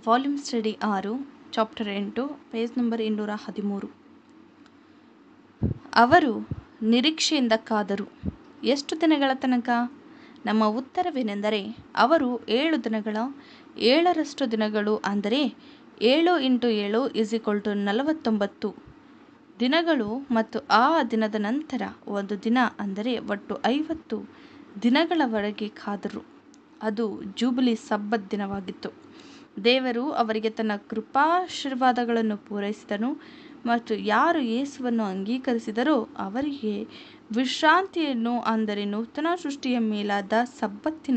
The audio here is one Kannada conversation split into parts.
ವಾಲ್ಯೂಮ್ ಸ್ಟಡಿ ಆರು ಚಾಪ್ಟರ್ ಎಂಟು ಪೇಜ್ ನಂಬರ್ ಇನ್ನೂರ ಹದಿಮೂರು ಅವರು ನಿರೀಕ್ಷೆಯಿಂದ ಕಾದರು ಎಷ್ಟು ದಿನಗಳ ತನಕ ನಮ್ಮ ಉತ್ತರವೇನೆಂದರೆ ಅವರು ಏಳು ದಿನಗಳ ಏಳರಷ್ಟು ದಿನಗಳು ಅಂದರೆ ಏಳು ಇಂಟು ಏಳು ಇಸ್ ಈಕ್ವಲ್ ಟು ನಲವತ್ತೊಂಬತ್ತು ದಿನಗಳು ಮತ್ತು ಆ ದಿನದ ನಂತರ ಒಂದು ದಿನ ಅಂದರೆ ಒಟ್ಟು ಐವತ್ತು ದಿನಗಳವರೆಗೆ ಕಾದರು ಅದು ಜೂಬಿಲಿ ಸಬ್ಬತ್ ದಿನವಾಗಿತ್ತು ದೇವರು ಅವರಿಗೆ ತನ್ನ ಕೃಪಾಶೀರ್ವಾದಗಳನ್ನು ಪೂರೈಸಿದನು ಮತ್ತು ಯಾರು ಯೇಸುವನ್ನು ಅಂಗೀಕರಿಸಿದರೋ ಅವರಿಗೆ ವಿಶ್ರಾಂತಿಯನ್ನು ಅಂದರೆ ನೂತನ ಸೃಷ್ಟಿಯ ಮೇಲಾದ ಸಬ್ಬತ್ತಿನ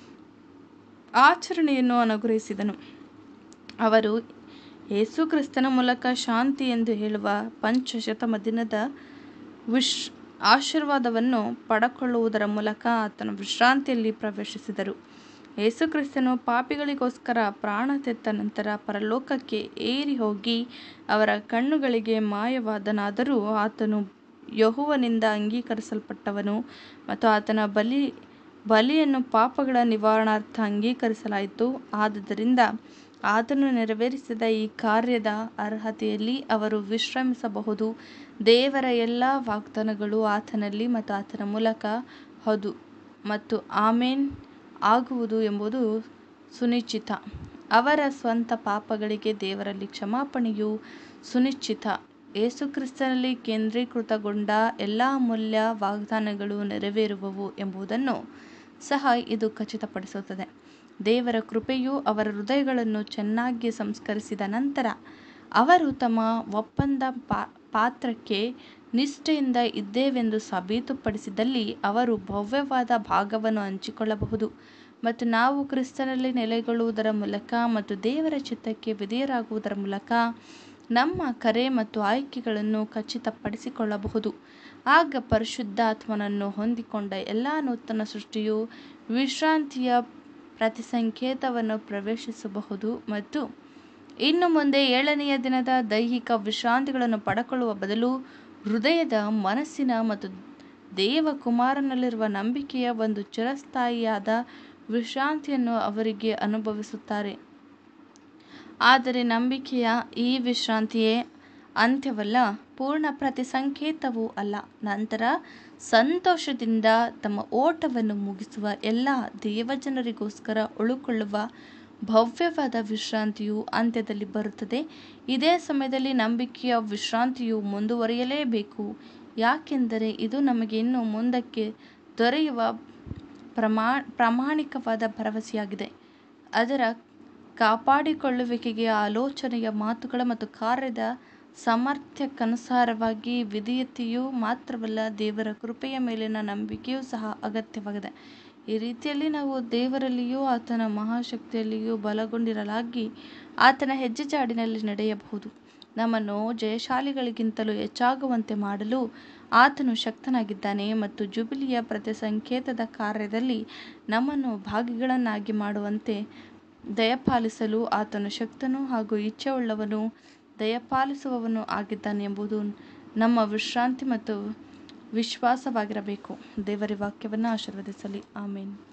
ಆಚರಣೆಯನ್ನು ಅನುಗ್ರಹಿಸಿದನು ಅವರು ಯೇಸು ಕ್ರಿಸ್ತನ ಮೂಲಕ ಶಾಂತಿ ಎಂದು ಹೇಳುವ ಪಂಚಶತಮ ದಿನದ ವಿಶ್ ಆಶೀರ್ವಾದವನ್ನು ಪಡಕೊಳ್ಳುವುದರ ಮೂಲಕ ಆತನ ವಿಶ್ರಾಂತಿಯಲ್ಲಿ ಪ್ರವೇಶಿಸಿದರು ಯೇಸು ಕ್ರಿಸ್ತನು ಪಾಪಿಗಳಿಗೋಸ್ಕರ ಪ್ರಾಣ ತೆತ್ತ ನಂತರ ಪರಲೋಕಕ್ಕೆ ಏರಿ ಹೋಗಿ ಅವರ ಕಣ್ಣುಗಳಿಗೆ ಮಾಯವಾದನಾದರೂ ಆತನು ಯಹುವನಿಂದ ಅಂಗೀಕರಿಸಲ್ಪಟ್ಟವನು ಮತ್ತು ಆತನ ಬಲಿ ಬಲಿಯನ್ನು ಪಾಪಗಳ ನಿವಾರಣಾರ್ಥ ಅಂಗೀಕರಿಸಲಾಯಿತು ಆದುದರಿಂದ ಆತನು ನೆರವೇರಿಸಿದ ಈ ಕಾರ್ಯದ ಅರ್ಹತೆಯಲ್ಲಿ ಅವರು ವಿಶ್ರಮಿಸಬಹುದು ದೇವರ ಎಲ್ಲ ವಾಗ್ದಾನಗಳು ಆತನಲ್ಲಿ ಮತ್ತು ಆತನ ಮೂಲಕ ಹೌದು ಮತ್ತು ಆಮೇನ್ ಆಗುವುದು ಎಂಬುದು ಸುನಿಶ್ಚಿತ ಅವರ ಸ್ವಂತ ಪಾಪಗಳಿಗೆ ದೇವರಲ್ಲಿ ಕ್ಷಮಾಪಣೆಯು ಸುನಿಶ್ಚಿತ ಯೇಸುಕ್ರಿಸ್ತನಲ್ಲಿ ಕೇಂದ್ರೀಕೃತಗೊಂಡ ಎಲ್ಲ ಅಮೂಲ್ಯ ವಾಗ್ದಾನಗಳು ನೆರವೇರುವವು ಎಂಬುದನ್ನು ಸಹ ಇದು ಖಚಿತಪಡಿಸುತ್ತದೆ ದೇವರ ಕೃಪೆಯು ಅವರ ಹೃದಯಗಳನ್ನು ಚೆನ್ನಾಗಿ ಸಂಸ್ಕರಿಸಿದ ನಂತರ ಅವರು ತಮ್ಮ ಒಪ್ಪಂದ ಪಾತ್ರಕ್ಕೆ ನಿಷ್ಠೆಯಿಂದ ಇದ್ದೇವೆಂದು ಸಾಬೀತುಪಡಿಸಿದಲ್ಲಿ ಅವರು ಭವ್ಯವಾದ ಭಾಗವನ್ನು ಹಂಚಿಕೊಳ್ಳಬಹುದು ಮತ್ತು ನಾವು ಕ್ರಿಸ್ತನಲ್ಲಿ ನೆಲೆಗೊಳ್ಳುವುದರ ಮೂಲಕ ಮತ್ತು ದೇವರ ಚಿತ್ತಕ್ಕೆ ವಿಧೇಯರಾಗುವುದರ ಮೂಲಕ ನಮ್ಮ ಕರೆ ಮತ್ತು ಆಯ್ಕೆಗಳನ್ನು ಖಚಿತಪಡಿಸಿಕೊಳ್ಳಬಹುದು ಆಗ ಪರಿಶುದ್ಧಾತ್ಮನನ್ನು ಹೊಂದಿಕೊಂಡ ಎಲ್ಲ ನೂತನ ಸೃಷ್ಟಿಯು ವಿಶ್ರಾಂತಿಯ ಪ್ರತಿಸಂಕೇತವನ್ನು ಪ್ರವೇಶಿಸಬಹುದು ಮತ್ತು ಇನ್ನು ಮುಂದೆ ಏಳನೆಯ ದಿನದ ದೈಹಿಕ ವಿಶ್ರಾಂತಿಗಳನ್ನು ಪಡಕೊಳ್ಳುವ ಬದಲು ಹೃದಯದ ಮನಸ್ಸಿನ ಮತ್ತು ದೇವಕುಮಾರನಲ್ಲಿರುವ ನಂಬಿಕೆಯ ಒಂದು ಚಿರಸ್ಥಾಯಿಯಾದ ವಿಶ್ರಾಂತಿಯನ್ನು ಅವರಿಗೆ ಅನುಭವಿಸುತ್ತಾರೆ ಆದರೆ ನಂಬಿಕೆಯ ಈ ವಿಶ್ರಾಂತಿಯೇ ಅಂತ್ಯವಲ್ಲ ಪೂರ್ಣ ಪ್ರತಿಸಂಕೇತವೂ ಅಲ್ಲ ನಂತರ ಸಂತೋಷದಿಂದ ತಮ್ಮ ಓಟವನ್ನು ಮುಗಿಸುವ ಎಲ್ಲ ದೇವಜನರಿಗೋಸ್ಕರ ಉಳುಕೊಳ್ಳುವ ಭವ್ಯವಾದ ವಿಶ್ರಾಂತಿಯು ಅಂತ್ಯದಲ್ಲಿ ಬರುತ್ತದೆ ಇದೇ ಸಮಯದಲ್ಲಿ ನಂಬಿಕೆಯ ವಿಶ್ರಾಂತಿಯು ಮುಂದುವರಿಯಲೇಬೇಕು ಯಾಕೆಂದರೆ ಇದು ನಮಗೆ ಇನ್ನು ಮುಂದಕ್ಕೆ ದೊರೆಯುವ ಪ್ರಮಾ ಪ್ರಾಮಾಣಿಕವಾದ ಭರವಸೆಯಾಗಿದೆ ಅದರ ಕಾಪಾಡಿಕೊಳ್ಳುವಿಕೆಗೆ ಆಲೋಚನೆಯ ಮಾತುಗಳ ಮತ್ತು ಕಾರ್ಯದ ಸಾಮರ್ಥ್ಯಕ್ಕನುಸಾರವಾಗಿ ವಿಧೇಯತೆಯು ಮಾತ್ರವಲ್ಲ ದೇವರ ಕೃಪೆಯ ಮೇಲಿನ ನಂಬಿಕೆಯೂ ಸಹ ಅಗತ್ಯವಾಗಿದೆ ಈ ರೀತಿಯಲ್ಲಿ ನಾವು ದೇವರಲ್ಲಿಯೂ ಆತನ ಮಹಾಶಕ್ತಿಯಲ್ಲಿಯೂ ಬಲಗೊಂಡಿರಲಾಗಿ ಆತನ ಹೆಜ್ಜೆಜಾಡಿನಲ್ಲಿ ನಡೆಯಬಹುದು ನಮ್ಮನ್ನು ಜಯಶಾಲಿಗಳಿಗಿಂತಲೂ ಹೆಚ್ಚಾಗುವಂತೆ ಮಾಡಲು ಆತನು ಶಕ್ತನಾಗಿದ್ದಾನೆ ಮತ್ತು ಜುಬಿಲಿಯ ಪ್ರತಿಸಂಕೇತದ ಕಾರ್ಯದಲ್ಲಿ ನಮ್ಮನ್ನು ಭಾಗಿಗಳನ್ನಾಗಿ ಮಾಡುವಂತೆ ದಯಪಾಲಿಸಲು ಆತನು ಶಕ್ತನು ಹಾಗೂ ಇಚ್ಛೆಯುಳ್ಳವನು ದಯಪಾಲಿಸುವವನು ಆಗಿದ್ದಾನೆ ಎಂಬುದು ನಮ್ಮ ವಿಶ್ರಾಂತಿ ಮತ್ತು ವಿಶ್ವಾಸವಾಗಿರಬೇಕು ದೇವರ ವಾಕ್ಯವನ್ನು ಆಶೀರ್ವದಿಸಲಿ ಆಮೇನ್